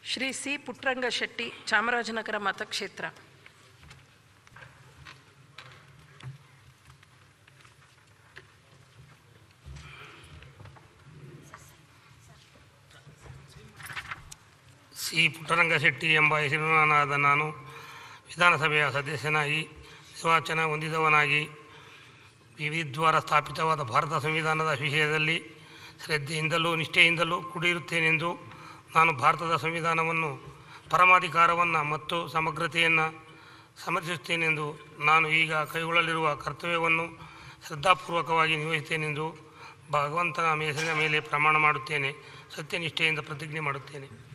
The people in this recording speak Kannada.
ಶ್ರೀ ಸಿ ಪುಟ್ಟರಂಗ ಶೆಟ್ಟಿ ಚಾಮರಾಜನಗರ ಮತಕ್ಷೇತ್ರ ಸಿ ಪುಟ್ಟರಂಗಶೆಟ್ಟಿ ಎಂಬ ಹೆಸರಿನಾದ ನಾನು ವಿಧಾನಸಭೆಯ ಸದಸ್ಯನಾಗಿ ನಿರ್ವಾಚನ ಹೊಂದಿದವನಾಗಿ ವಿವಿದ್ವಾರ ಸ್ಥಾಪಿತವಾದ ಭಾರತ ಸಂವಿಧಾನದ ವಿಷಯದಲ್ಲಿ ಶ್ರದ್ಧೆಯಿಂದಲೂ ನಿಷ್ಠೆಯಿಂದಲೂ ಕೂಡಿರುತ್ತೇನೆಂದು ನಾನು ಭಾರತದ ಸಂವಿಧಾನವನ್ನು ಪರಮಾಧಿಕಾರವನ್ನು ಮತ್ತು ಸಮಗ್ರತೆಯನ್ನು ಸಮರ್ಥಿಸುತ್ತೇನೆಂದು ನಾನು ಈಗ ಕೈಗೊಳ್ಳಲಿರುವ ಕರ್ತವ್ಯವನ್ನು ಶ್ರದ್ಧಾಪೂರ್ವಕವಾಗಿ ನಿರ್ವಹಿಸುತ್ತೇನೆಂದು ಭಗವಂತನ ಹೆಸರಿನ ಮೇಲೆ ಪ್ರಮಾಣ ಮಾಡುತ್ತೇನೆ ಸತ್ಯನಿಷ್ಠೆಯಿಂದ ಪ್ರತಿಜ್ಞೆ ಮಾಡುತ್ತೇನೆ